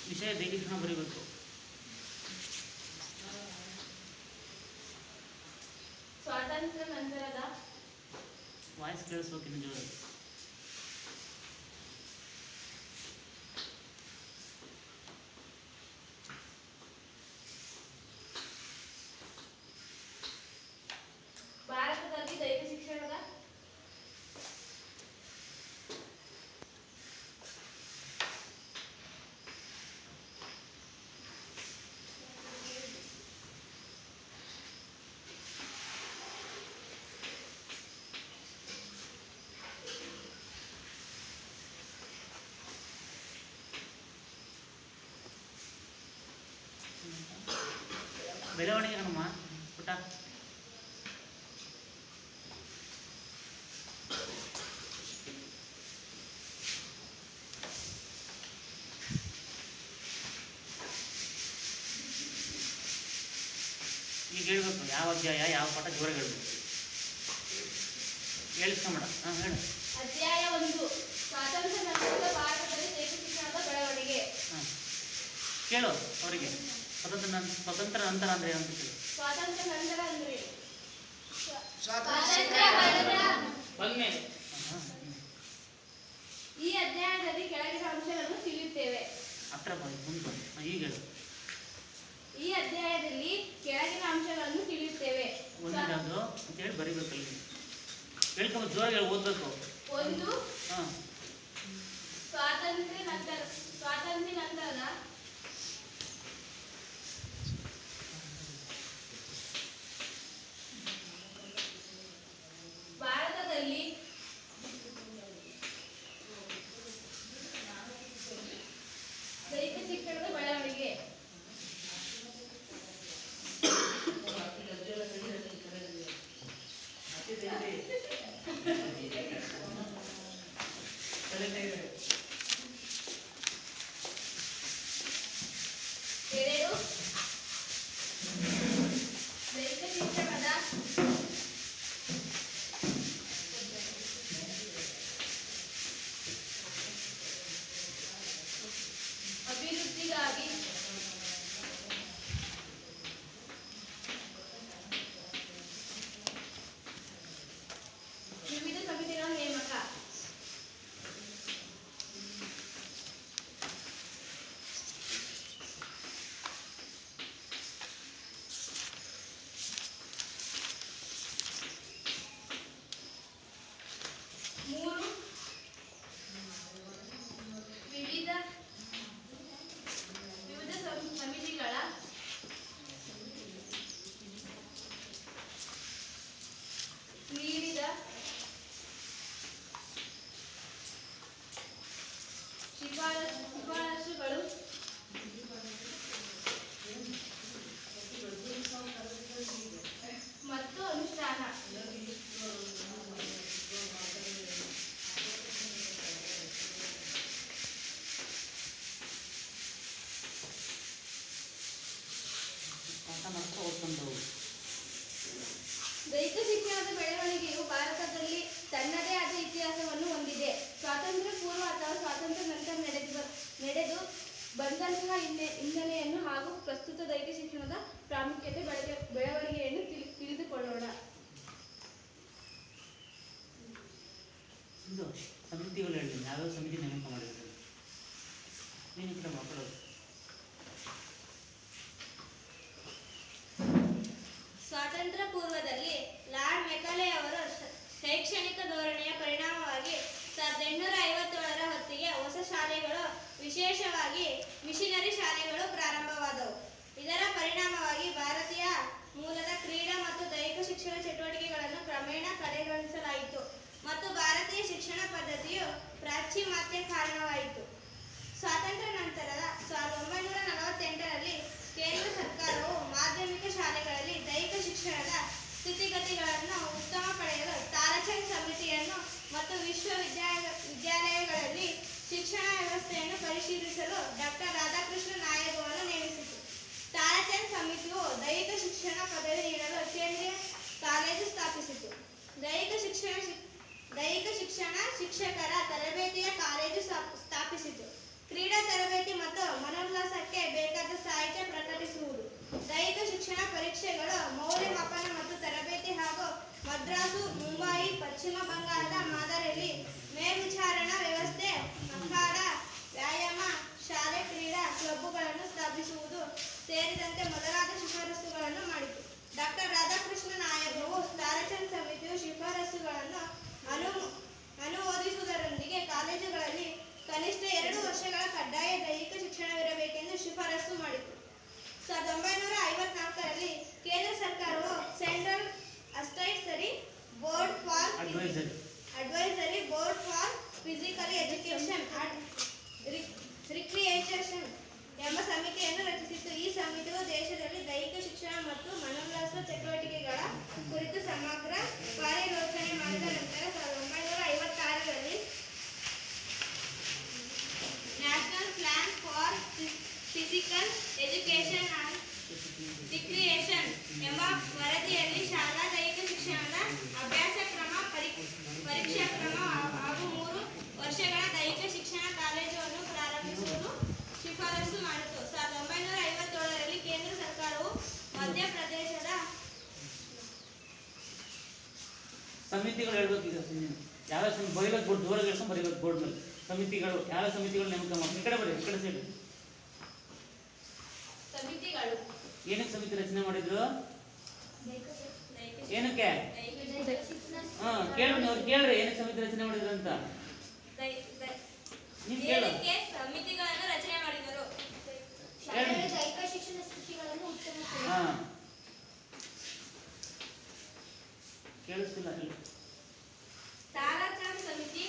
ವಿಷಯ ದೈಹಿಕ ಶಿಕ್ಷಣ ಬರೀಬೇಕು ಸ್ವಾತಂತ್ರ್ಯ ನಂತರದ ವಾಯ್ಸ್ ಕೇಳಿಸ್ಬೇಕು ಇನ್ನು ಜೋರು ಭಾರತದಲ್ಲಿ ದೈಹಿಕ ಶಿಕ್ಷಣದ ಬೆಳವಣಿಗೆ ಹನುಮ ಪುಟ ಈಗ ಹೇಳ್ಬೇಕು ಯಾವ ಅಧ್ಯಾಯ ಯಾವ ಪಾಠ ಜೋರಾಗಿ ಹೇಳ್ಬೇಕು ಹೇಳಿಸ್ಕೊಂಬೇಡ ಹಾಂ ಹೇಳು ಅಧ್ಯಾಯ ಒಂದು ಸ್ವಾತಂತ್ರ್ಯ ನಂತರದ ಭಾರತದಲ್ಲಿ ದೈಹಿಕ ಶಿಕ್ಷಣದ ಬೆಳವಣಿಗೆ ಹಾಂ ಕೇಳು ಅವರಿಗೆ ಸ್ವತಂತ್ರ ನಂ ಸ್ವತಂತ್ರ ನಂತರ ಅಂದರೆ ಏನಂತ ಕೇಳು ಸ್ವಾತಂತ್ರ್ಯ ನಂತರ ಅಂದ್ರೆ ಸ್ವಾತಂತ್ರ್ಯ ಬಂದ್ಮೇಲೆ ಹಾಂ ಈ ಅಧ್ಯಾಯದಲ್ಲಿ ಕೆಳಗಿನ ಅಂಶಗಳನ್ನು ತಿಳಿಯುತ್ತೇವೆ ಹತ್ರ ಬಂದು ಮುಂದೆ ಬಂದು ಹಾಂ ಈಗ ಹೇಳು ಈ ಅಧ್ಯಾಯದಲ್ಲಿ ಕೆಳಗಿನ ಅಂಶಗಳನ್ನು ತಿಳಿಯುತ್ತೇವೆ ಒಂದಿನದು ಅಂತೇಳಿ ಬರಿಬೇಕಲ್ಲಿ ಹೇಳ್ಕೊಂಡು ಜೋರಾಗಿ ಹೇಳಿ ಓದಬೇಕು ಒಂದು ಹಾಂ ಸ್ವಾತಂತ್ರ್ಯ ನಂತರ ಸ್ವಾತಂತ್ರ್ಯ ನಂತರದ ಭಾರತದಲ್ಲಿ ದೈಹಿಕ ಶಿಕ್ಷಣದ ಬೆಳವಣಿಗೆ ಎರಡು ದೈಹಿಕ ಶಿಕ್ಷಣದ ಅಭಿವೃದ್ಧಿಗಾಗಿ ವಿವಿಧ ಸಮಿತಿಗಳ ನೇಮಕ ಮೂರು ವಿವಿಧ ವಿವಿಧ ಸಂ- ಸಮಿತಿಗಳ ನೀಡಿದ ಶಿಫಾರಸು ಶಿಫಾರಸುಗಳು ಮತ್ತು ಅನುಷ್ಠಾನ ಪಾಠ ಮಾಡ್ತಾ ಓದ್ಕೊಂಡು ಹೋಗು ದೈಹಿಕ ಶಿಕ್ಷಣದ ಬೆಳವಣಿಗೆಯು ಭಾರತದಲ್ಲಿ ತನ್ನದೇ ಆದ ಇತಿಹಾಸವನ್ನು ಹೊಂದಿದೆ ಸ್ವಾತಂತ್ರ್ಯ ಪೂರ್ವ ಅಥವಾ ಸ್ವಾತಂತ್ರ್ಯ ನಂತರ ನಡೆದು ನಡೆದು ಬಂದಂತಹ ಹಿನ್ನೆ ಹಿನ್ನೆಲೆಯನ್ನು ಹಾಗೂ ಪ್ರಸ್ತುತ ದೈಹಿಕ ಶಿಕ್ಷಣದ ಪ್ರಾಮುಖ್ಯತೆ ಬೆಳಗೆ ಬೆಳವಣಿಗೆಯನ್ನು ತಿಳಿ ತಿಳಿದುಕೊಳ್ಳೋಣ ಇದು ಸಮಿತಿಗಳು ಹೇಳಿ ಯಾವ್ಯಾವ ಸಮಿತಿ ನೇಮಕ ಮಾಡಿದ್ರು ನೀನು ಈ ಕಡೆ ಮಕ್ಕಳು ಸ್ವಾತಂತ್ರ್ಯ ಪೂರ್ವದಲ್ಲಿ ಲಾರ್ಡ್ ಮೆಕಾಲೆ ಅವರ ಶೈಕ್ಷಣಿಕ ಧೋರಣೆಯ ಪರಿಣಾಮವಾಗಿ ಸಾವಿರದ ಎಂಟುನೂರ ಐವತ್ತೇಳರ ಹೊತ್ತಿಗೆ ಹೊಸ ಶಾಲೆಗಳು ವಿಶೇಷವಾಗಿ ಮಿಷನರಿ ಶಾಲೆಗಳು ಪ್ರಾರಂಭವಾದವು ಇದರ ಪರಿಣಾಮವಾಗಿ ಭಾರತೀಯ ಮೂಲದ ಕ್ರೀಡಾ ಮತ್ತು ದೈಹಿಕ ಶಿಕ್ಷಣ ಚಟುವಟಿಕೆಗಳನ್ನು ಕ್ರಮೇಣ ಕಡೆಗಣಿಸಲಾಯಿತು ಮತ್ತು ಭಾರತೀಯ ಶಿಕ್ಷಣ ಪದ್ಧತಿಯು ಪ್ರಾಚ್ಯಮಾತ್ಯ ಕಾರಣವಾಯಿತು ಸ್ವಾತಂತ್ರ್ಯ ನಂತರದ ಸಾವಿರದ ಒಂಬೈನೂರ ನಲವತ್ತೆಂಟರಲ್ಲಿ ಕೇಂದ್ರ ಸರ್ಕಾರವು ಮಾಧ್ಯಮಿಕ ಶಾಲೆಗಳಲ್ಲಿ ದೈಹಿಕ ಶಿಕ್ಷಣದ ಸ್ಥಿತಿಗತಿಗಳನ್ನು ಉತ್ತಮ ಪಡೆಯಲು ತಾರಚಂದ್ ಸಮಿತಿಯನ್ನು ಮತ್ತು ವಿಶ್ವವಿದ್ಯಾಲಯ ವಿದ್ಯಾಲಯಗಳಲ್ಲಿ ಶಿಕ್ಷಣ ವ್ಯವಸ್ಥೆಯನ್ನು ಪರಿಶೀಲಿಸಲು ಡಾಕ್ಟರ್ ರಾಧಾಕೃಷ್ಣ ನಾಯಕವನ್ನು ನೇಮಿಸಿತು ತಾರಚಂದ್ ಸಮಿತಿಯು ದೈಹಿಕ ಶಿಕ್ಷಣ ಪದವಿ ನೀಡಲು ಕೇಂದ್ರೀಯ ಕಾಲೇಜು ಸ್ಥಾಪಿಸಿತು ದೈಹಿಕ ಶಿಕ್ಷಣ ಶಿಕ್- ದೈಹಿಕ ಶಿಕ್ಷಣ ಶಿಕ್ಷಕರ ತರಬೇತಿಯ ಕಾಲೇಜು ಸ್ಥಾಪ್- ಸ್ಥಾಪಿಸಿತು ಕ್ರೀಡಾ ತರಬೇತಿ ಮತ್ತು ಮನೋಲ್ಲಾಸ ಸಾವಿರದ ಒಂಬೈನೂರ ಐವತ್ನಾಲ್ಕರಲ್ಲಿ ಕೇಂದ್ರ ಸರ್ಕಾರವು central advisory board for advisory advisory board for physical education and recreation ಎಂಬ ಸಮಿತಿಯನ್ನು ರಚಿಸಿತ್ತು ಈ ಸಮಿತಿಯು ದೇಶದಲ್ಲಿ ದೈಹಿಕ ಶಿಕ್ಷಣ ಮತ್ತು ಮನೋಲ್ಲಾಸ ಚಟುವಟಿಕೆಗಳ ಕುರಿತು ಸಮಗ್ರ ಕಾರ್ಯಾಲೋಚನೆ ಮಾಡಿದ ನಂತರ ಸಾವಿರದ ಒಂಬೈನೂರ ಐವತ್ತಾರರಲ್ಲಿ national plan for physical education and recreation ಎಂಬ ವರದಿಯಲ್ಲಿ ಶಾಲಾ ದೈಹಿಕ ಶಿಕ್ಷಣದ ಅಭ್ಯಾಸ ಕ್ರಮ ಪರಿ- ಪರೀಕ್ಷಾ ಕ್ರಮ ಹಾಗೂ ಮೂರು ವರ್ಷಗಳ ದೈಹಿಕ ಶಿಕ್ಷಣ ಕಾಲೇಜನ್ನು ಪ್ರಾರಂಭಿಸುವುದು ಶಿಫಾರಸು ಮಾಡಿತು ಸಾವಿರದ ಒಂಬೈನೂರ ಐವತ್ತೇಳರಲ್ಲಿ ಕೇಂದ್ರ ಸರ್ಕಾರವು ಮಧ್ಯಪ್ರದೇಶದ ಸಮಿತಿಗಳು ಹೇಳ್ಬೇಕು ಈಗ ಸುಮ್ಮನೆ ಯಾವ ಸಮಿತಿ ಬರೀಬೇಕು ಬೋರ್ಡ್ ದೂರ ಇಳ್ಸ್ಕೊಂಡ್ ಬರೀಬೇಕು ಬೋರ್ಡ್ ಮೇಲೆ ಸಮಿತಿಗಳು ಯಾವ ಸಮಿತಿಗಳು ನೇಮಕ ಮಾಡಿ ಈ ಕಡೆ ಬರೀ ಈ ಕಡೆ ಸೈಡ್ ಸಮಿತಿಗಳು ಏನಕ್ಕೆ ಸಮಿತಿ ರಚನೆ ಮಾಡಿದ್ರು ದೈಹಿಕ ಏನಕ್ಕೆ ಹಾ ಕೇಳಿ ಅವ್ರು ಕೇಳ್ರಿ ಏನಕ್ಕೆ ಸಮಿತಿ ರಚನೆ ಮಾಡಿದ್ರು ಅಂತ ದೈ- ದೈ- ನೀನ್ ಕೇಳು ಏನಕ್ಕೆ ಸಮಿತಿಗಳನ್ನು ರಚನೆ ಮಾಡಿದರು ಹೇಳಿ. ದೈಹಿಕ ಶಿಕ್ಷಣ ಸ್ಥಿತಿಗಳನ್ನು ಉತ್ತಮ ಹಾ ಕೇಳಿಸ್ತಿಲ್ಲ ಹೇಳಿ ತಾರಾಚಾಂದ್ ಸಮಿತಿ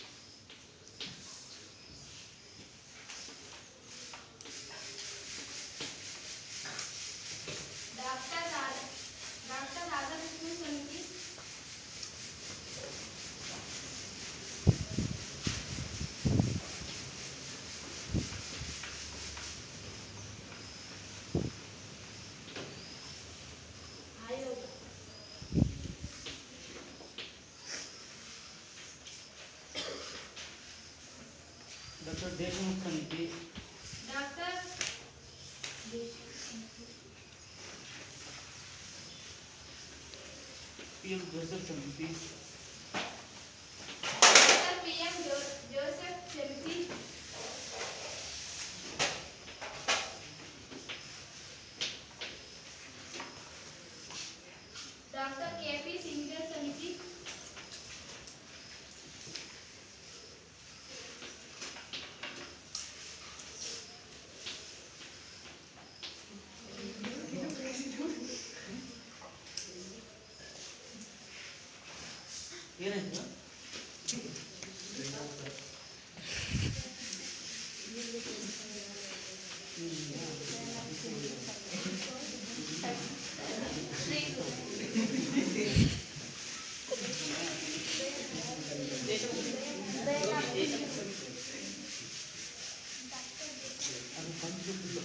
ಡಾಕ್ಟರ್ ರಾಧ ಡಾಕ್ಟರ್ ರಾಧಾಕೃಷ್ಣ ಸಮಿತಿ ಆಯೋಗ ಡಾಕ್ಟರ್ ದೇಶಮುಖ್ ಸಮಿತಿ ಡಾಕ್ಟರ್ ಪಿ ಎಂ ಜೋಸೆಫ್ ಸಮಿತಿ ಡಾಕ್ಟರ್ ಪಿ ಎಂ ಜೋಸೆಫ್ ಸಮಿತಿ ಡಾಕ್ಟರ್ ಕೆ ಪಿ ಸಿಂಗರ್ ಸಮಿತಿ ಏನಾಯ್ತು ಅದು ಬಂದು full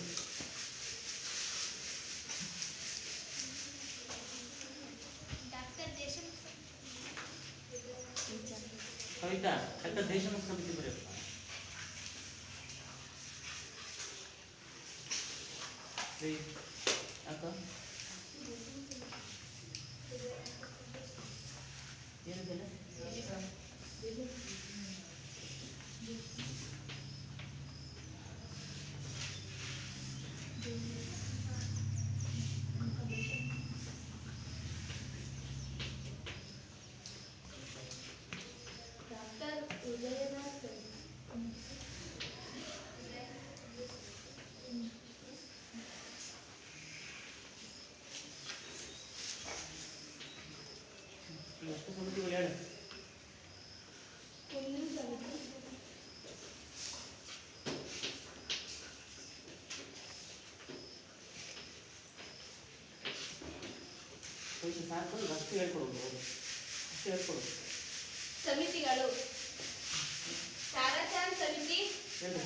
doctor Deshmukh Kavita doctor Deshmukh ಸಮಿತಿ ಬರೆಯಪ್ಪ ರೀ ಯಾಕ ಏನಿದೆಲ್ಲ ಡಾಕ್ಟರ್ ಉದಯನಾಥ್ ಈಗ ಎಷ್ಟು ಸಮಿತಿಗಳು ಹೇಳು ಕುಂದು ಸಮಿತಿ ಕವಿತೆ ಸಾಕು ಅಷ್ಟು ಹೇಳ್ಕೊಡೋದು ಅಷ್ಟು ಹೇಳ್ಕೊಡೋದು ಸಮಿತಿಗಳು ತಾರಾಚಾಂದ್ ಸಮಿತಿ ಹೇಳು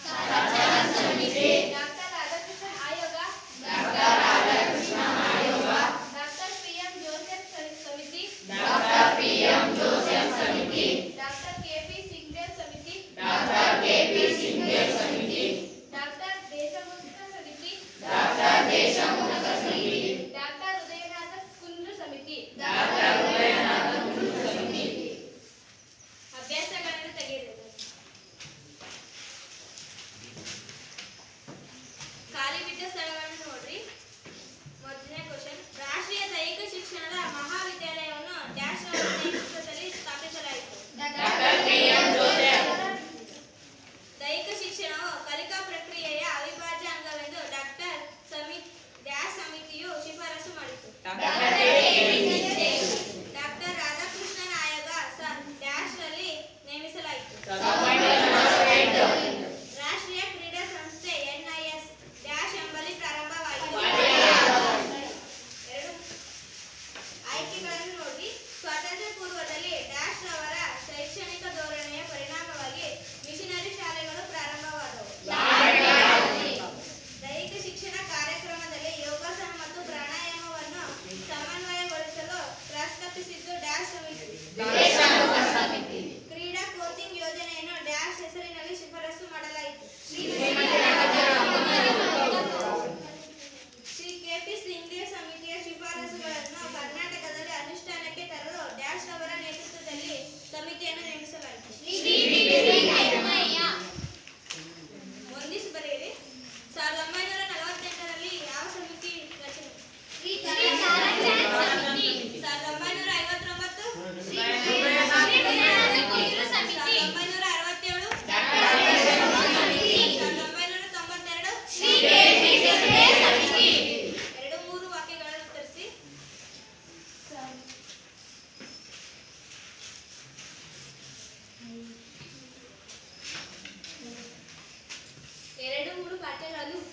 ಡಾಕ್ಟರ್ ರಾಧಾಕೃಷ್ಣನ್ ಆಯೋಗ ಡಾಕ್ಟರ್ ಪಿ ಎಂ ಜೋಸೆಫ್ ಸ- ಸಮಿತಿ ಡಾಕ್ಟರ್ ಕೆ ಪಿ ಸಿಂಗ್ದೇವ್ ಸಮಿತಿ ಡಾಕ್ಟರ್ ದೇಶಮುಖ ಸಮಿತಿ ಡಾಕ್ಟರ್ ಉದಯನಾಥ ಕುಂದ್ರು ಸಮಿತಿ ಅಭ್ಯಾಸಗಳನ್ನು ತೆಗೆಯಿರಿ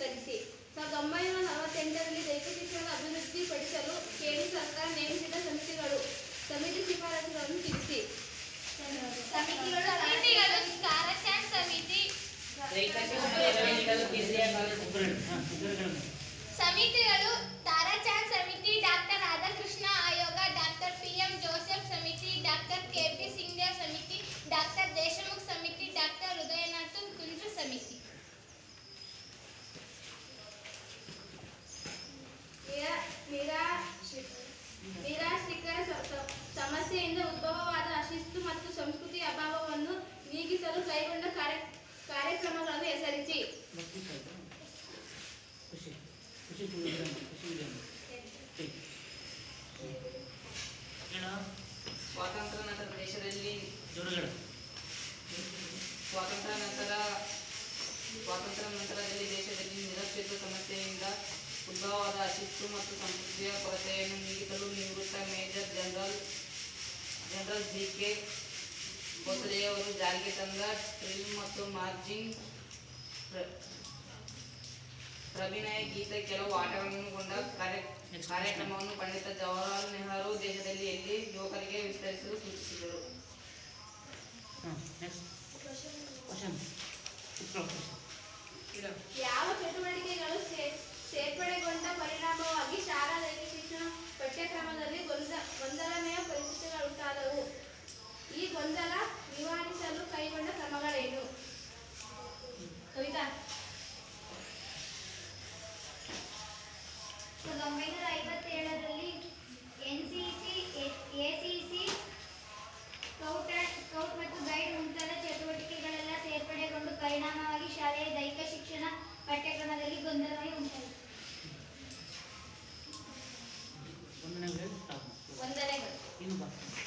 ಹೆಸರಿಸಿ ಸಾವಿರದ ಒಂಬೈನೂರ ನಲವತ್ತೆಂಟರಲ್ಲಿ ದೈಹಿಕ ಶಿಕ್ಷಣ ಅಭಿವೃದ್ಧಿ ಪಡಿಸಲು ಕೇಂದ್ರ ಸರ್ಕಾರ ನೇಮಿಸಿದ ಸಮಿತಿಗಳು ಸಮಿತಿ ಶಿಫಾರಸುಗಳನ್ನು ತಿಳಿಸಿ ಸಮಿತಿಗಳು ಸಮಿತಿಗಳು ಕಾರ್ಯಾಚರಣೆ ಸಮಿತಿ ದೈಹಿಕ ಶಿಕ್ಷಣ ನೀಡಲು ಕೇಂದ್ರೀಯ ಕಾಲೇಜು ಉಗ್ರಣ ಹಾಂ ಉಗ್ರಣ ಸಮಿತಿಗಳು ತಾರಾಚಾಂದ್ ಸಮಿತಿ ಡಾಕ್ಟರ್ ರಾಧಾಕೃಷ್ಣ ಆಯೋಗ ಡಾಕ್ಟರ್ ಪಿ ಎಂ ಜೋಸೆಫ್ ಸಮಿತಿ ಡಾಕ್ಟರ್ ಕೆ ಪಿ ಸಿಂಗ್ದೇವ್ ಸಮಿತಿ ಡಾಕ್ಟರ್ ದೇಶಮುಖ್ ಸಮಿತಿ ಡಾಕ್ಟರ್ ಹೃದಯನಾಥನ್ ಕುಂಜು ಸಮಿತಿ ನಿರಾ- ನಿರಾಶ್ರಿ- ನಿರಾಶ್ರಿತರ ಸ- ಸ- ಸಮಸ್ಯೆಯಿಂದ ಉದ್ಭವವಾದ ಅಶಿಸ್ತು ಮತ್ತು ಸಂಸ್ಕೃತಿ ಅಭಾವವನ್ನು ನೀಗಿಸಲು ಕೈಗೊಂಡ ಕಾರ್ಯ ಕಾರ್ಯಕ್ರಮಗಳನ್ನು ಹೆಸರಿಸಿ ಭಕ್ತಿ ಸಾಹಿತ್ಯ ಖುಷಿ ಖುಷಿ ಉಗ್ರಣ ಖುಷಿ ಉಗ್ರಣ ಹೇಳ ಸ್ವಾತಂತ್ರ್ಯ ನಂತರ ದೇಶದಲ್ಲಿ ಜೋಡುಗಡ ಸ್ವಾತಂತ್ರ್ಯ ನಂತರ ಸ್ವಾತಂತ್ರ್ಯ ನಂತರದಲ್ಲಿ ದೇಶದಲ್ಲಿ ನಿರಕ್ಷಿತ ಸಮಸ್ಯೆಯಿಂದ ಉದ್ಭವವಾದ ಅಶಿಸ್ತು ಮತ್ತು ಸಂಸ್ಕೃತಿಯ ಕೊರತೆಯನ್ನು ನೀಗಿಸಲು ನಿವೃತ್ತ major general general G K ಭೋಸಲೆಯವರು ಜಾರಿಗೆ ತಂದ ಡ್ರಿಲ್ ಮತ್ತು ಮಾರ್ಜಿಂಗ್ ಪ್ರ- ಪ್ರಭಿನಯ ಗೀತೆ ಕೆಲವು ಆಟಗಳನ್ನು ಕೊಂಡ ಕಾರ್ಯ ಕಾರ್ಯಕ್ರಮವನ್ನು ಪಂಡಿತ ಜವಾಹರಲಾಲ್ ನೆಹರು ದೇಶದಲ್ಲಿ ಎಲ್ಲಿ ಯುವಕರಿಗೆ ವಿಸ್ತರಿಸಲು ಸೂಚಿಸಿದರು ಹಾಂ ನೆಕ್ಸ್ಟ್ ಕ್ವಶನ್ ಕ್ವಶನ್ ಯಾವ ಚಟುವಟಿಕೆಗಳು ಸೇ- ಸೇರ್ಪಡೆಗೊಂಡ ಪರಿಣಾಮವಾಗಿ ಶಾಲಾ ದೈಹಿಕ ಶಿಕ್ಷಣ ಪಠ್ಯಕ್ರಮದಲ್ಲಿ ಗೊಂದ ಗೊಂದಲಮಯ ಪರಿಸ್ಥಿತಿಗಳುಂಟಾದವು ಈ ಗೊಂದಲ ನಿವಾರಿಸಲು ಕೈಗೊಂಡ ಕ್ರಮಗಳೇನು ಕವಿತಾ ಸಾವಿರದ ಒಂಬೈನೂರ ಐವತ್ತೇಳರಲ್ಲಿ N C C A C C scout and scout ಮತ್ತು ಗೈಡ್ ಮುಂತಾದ ಚಟುವಟಿಕೆಗಳೆಲ್ಲ ಸೇರ್ಪಡೆಗೊಂಡು ಪರಿಣಾಮವಾಗಿ ಶಾಲೆಯ ದೈಹಿಕ ಶಿಕ್ಷಣ ಪಠ್ಯಕ್ರಮದಲ್ಲಿ ಗೊಂದಲಮಯ ಉಂಟಾಯಿತು